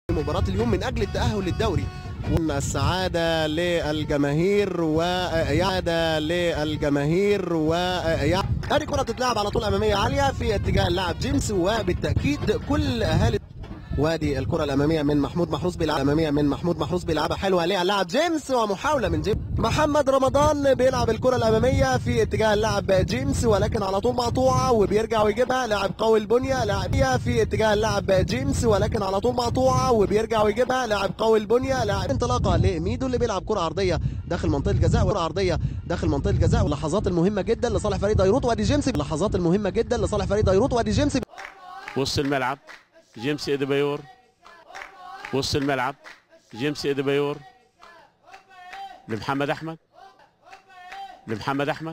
مباراة اليوم من أجل التأهل للدوري السعادة للجماهير وإعادة للجماهير وإعادة هذه كرة تتلعب على طول أمامية عالية في اتجاه اللاعب جيمس وبالتأكيد كل أهالي وادي الكرة الأمامية من محمود محروس بيلعب أمامية من محمود محروس بيلعبها حلوة عليها اللاعب جيمس ومحاولة من جيمس محمد رمضان بيلعب الكرة الأمامية في اتجاه اللاعب جيمس ولكن على طول مقطوعة وبيرجع ويجيبها لاعب قوي البنية لاعب في اتجاه اللاعب جيمس ولكن على طول مقطوعة وبيرجع ويجيبها لاعب قوي البنية لاعب انطلاقة لميدو اللي بيلعب كرة عرضية داخل منطقة الجزاء وكرة عرضية داخل منطقة الجزاء واللحظات المهمة جدا لصالح فريق ديروت وادي جيمس اللحظات المهمة جدا لصالح فريق ديروت وادي جيمس وسط الملعب جيمس إدبايور وسط الملعب جيمس إدبايور لمحمد أحمد لمحمد أحمد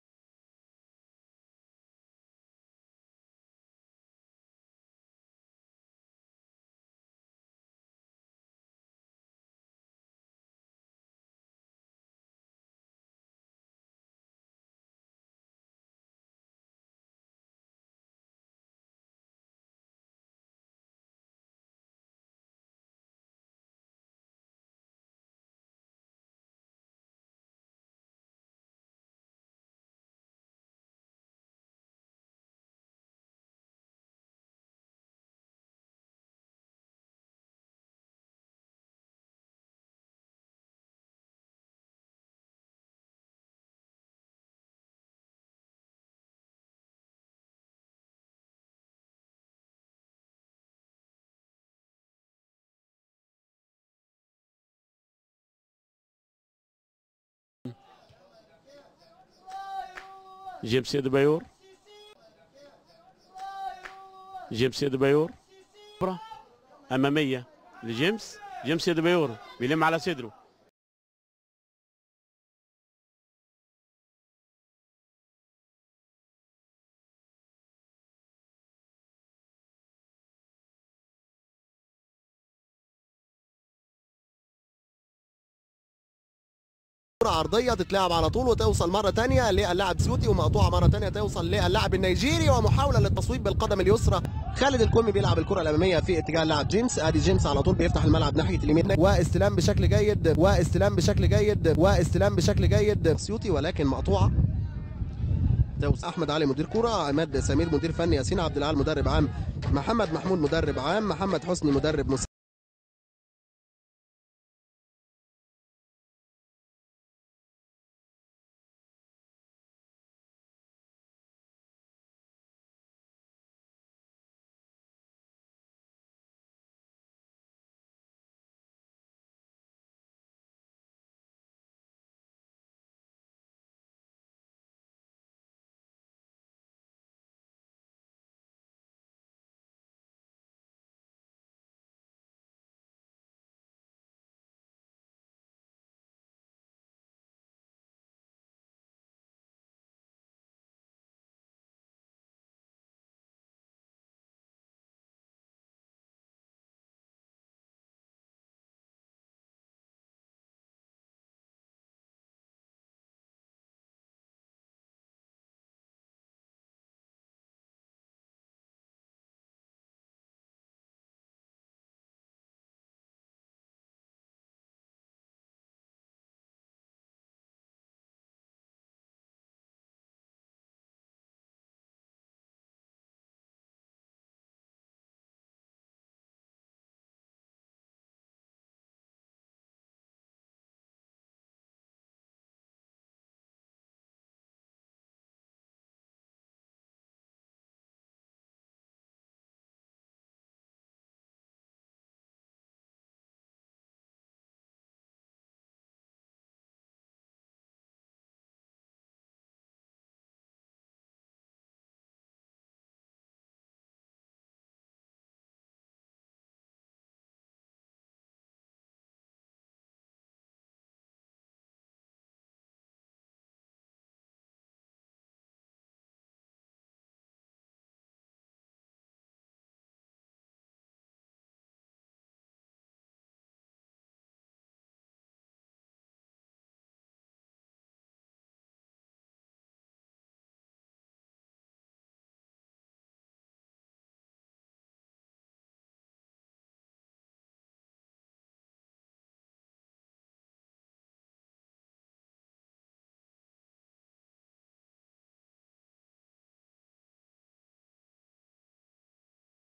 جيمس إدبايور جيمس إدبايور كرة أمامية لجيمس جيمس إدبايور بيلم على صدره كرة عرضية تتلعب على طول وتوصل مرة تانية للاعب سيوتي ومقطوعة مرة تانية توصل للاعب النيجيري ومحاولة للتصويب بالقدم اليسرى خالد الكومي بيلعب الكرة الأمامية في اتجاه اللاعب جيمس ادي جيمس على طول بيفتح الملعب ناحية اليمين واستلام بشكل جيد واستلام بشكل جيد واستلام بشكل جيد سيوتي ولكن مقطوعة توس احمد علي مدير كرة عماد سمير مدير فني ياسين عبد العال مدرب عام محمد محمود مدرب عام محمد حسني مدرب مساعد